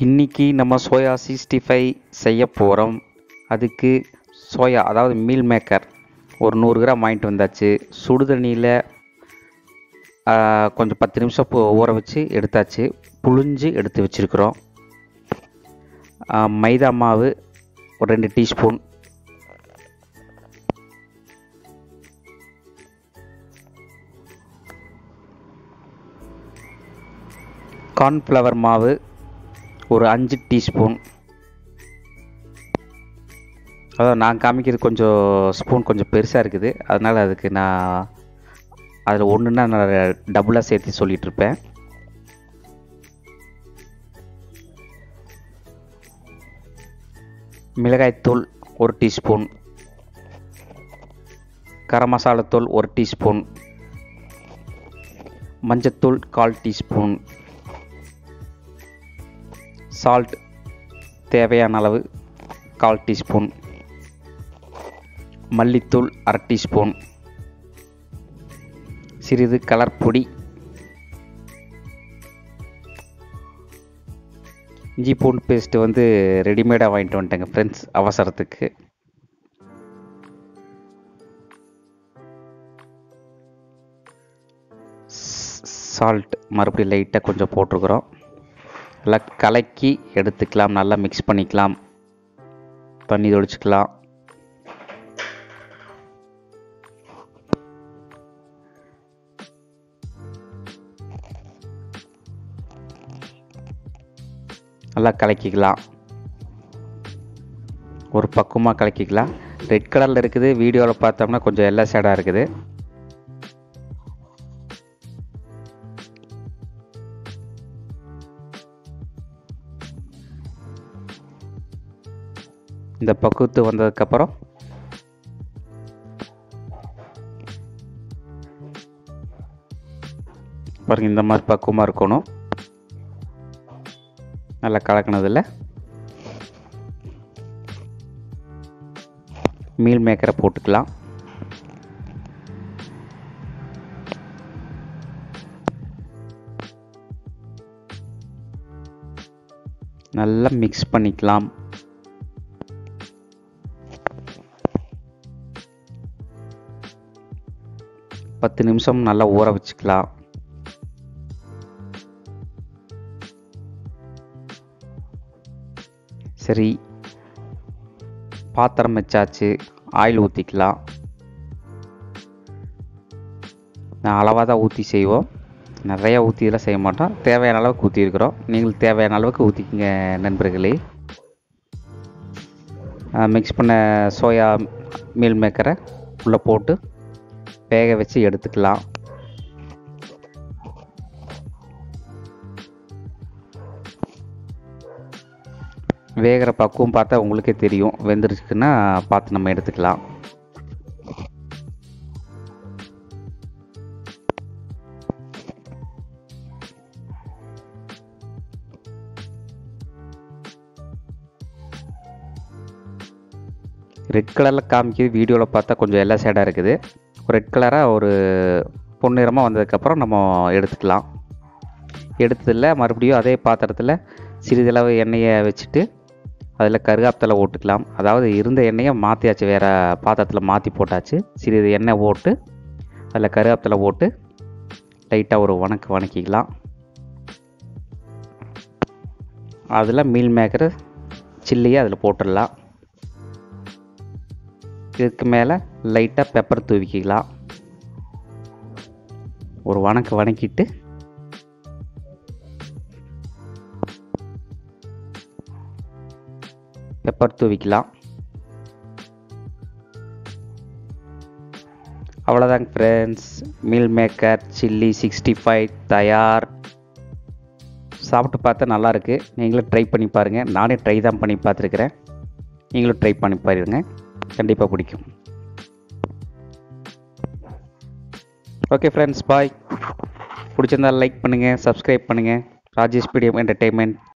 இன்றைக்கி நம்ம soya sixty five செய்ய போகிறோம் அதுக்கு சோயா அதாவது மீல் மேக்கர் ஒரு நூறு கிராம் வாங்கிட்டு வந்தாச்சு சுடு தண்ணியில் கொஞ்சம் பத்து நிமிஷம் பு- ஊற வச்சு எடுத்தாச்சு புழிஞ்சு எடுத்து வச்சுருக்குறோம் மைதா மாவு ஒரு ரெண்டு டீஸ்பூன் கார்ன்ஃப்ளவர் மாவு ஒரு அஞ்சு டீஸ்பூன் அதான் நான் காமிக்கிறது கொஞ்சம் ஸ்பூன் கொஞ்சம் பெருசாக இருக்குது அதனால் அதுக்கு நான் அதில் ஒன்றுன்னா நான் டபுளாக சேர்த்து சொல்லிட்டு இருப்பேன் மிளகாய்த்தூள் ஒரு டீஸ்பூன் கரம் மசாலாத்தூள் ஒரு டீஸ்பூன் மஞ்சத்தூள் கால் டீஸ்பூன் சால்ட் தேவையான அளவு கால் டீஸ்பூன் மல்லித்தூள் அரை டீஸ்பூன் சிறிது கலர் பொடி இஞ்சி பூண்டு பேஸ்ட்டு வந்து ரெடிமேடாக வாங்கிட்டு வந்துட்டேங்க ஃப்ரெண்ட்ஸ் அவசரத்துக்கு சால்ட் மறுபடியும் லைட்டாக கொஞ்சம் போட்டிருக்குறோம் நல்லா கலக்கி எடுத்துக்கலாம் நல்லா மிக்ஸ் பண்ணிக்கலாம் தண்ணி தொளிச்சுக்கலாம் நல்லா கலக்கிக்கலாம் ஒரு பக்குவமாக கலக்கிக்கலாம் ரெட் கலரில் இருக்குது வீடியோவில் பார்த்தோம்னா கொஞ்சம் எல்லா சைடாக இருக்குது இந்த பக்குவத்து வந்ததுக்கப்புறம் பாருங்க இந்த மாதிரி பக்குவமாக இருக்கணும் நல்லா கலக்கினதில் மீல் மேக்கரை போட்டுக்கலாம் நல்லா மிக்ஸ் பண்ணிக்கலாம் பத்து நிமிஷம் நல்லா ஊற வச்சுக்கலாம் சரி பாத்திரம் வச்சாச்சு ஆயில் ஊற்றிக்கலாம் நான் அளவாக தான் ஊற்றி செய்வோம் நிறையா ஊற்றியெல்லாம் செய்ய மாட்டோம் தேவையான அளவுக்கு ஊற்றிருக்கிறோம் நீங்கள் தேவையான அளவுக்கு ஊற்றிக்கங்க நண்பர்களே மிக்ஸ் பண்ண சோயா மீல் மேக்கரை உள்ளே போட்டு வேக வச்சு எடுத்துக்கலாம் வேகிற பக்குவம் பார்த்தா உங்களுக்கே தெரியும் வெந்துருச்சுன்னா பார்த்து நம்ம எடுத்துக்கலாம் ரெட் கலரில் காமிக்குது வீடியோவில் பார்த்தா கொஞ்சம் எல்லா சைடாக இருக்குது ரெட் கலராக ஒரு பொன்னிறமாக வந்ததுக்கப்புறம் நம்ம எடுத்துக்கலாம் எடுத்ததில் மறுபடியும் அதே பாத்திரத்தில் சிறிதளவு எண்ணெயை வச்சுட்டு அதில் கருகாப்பில் ஓட்டுக்கலாம் அதாவது இருந்த எண்ணெயை மாற்றியாச்சு வேறு பாத்திரத்தில் மாற்றி போட்டாச்சு சிறிது எண்ணெய் போட்டு அதில் கருகாப்பில் போட்டு லைட்டாக ஒரு வணக்கு வணக்கிக்கலாம் அதில் மீல் மேக்கர் சில்லியை அதில் போட்டுடலாம் இதுக்கு மேலே லைட்டாக பெப்பர் தூவிக்கலாம் ஒரு வணக்கு வணக்கிட்டு பெப்பர் தூவிக்கலாம் அவ்வளோதாங்க friends meal maker chilli sixty five தயார் சாப்பிட்டு பார்த்தா நல்லா இருக்கு நீங்களும் ட்ரை பண்ணி பாருங்கள் நானே ட்ரை தான் பண்ணி பார்த்துருக்குறேன் நீங்களும் ட்ரை பண்ணி பாருங்க கண்டிப்பாக பிடிக்கும் ஓகே ஃப்ரெண்ட்ஸ் பாய் பிடிச்சிருந்தா லைக் பண்ணுங்கள் சப்ஸ்கிரைப் பண்ணுங்கள் ராஜேஷ் பிடிஎம் என்டர்டெயின்மெண்ட்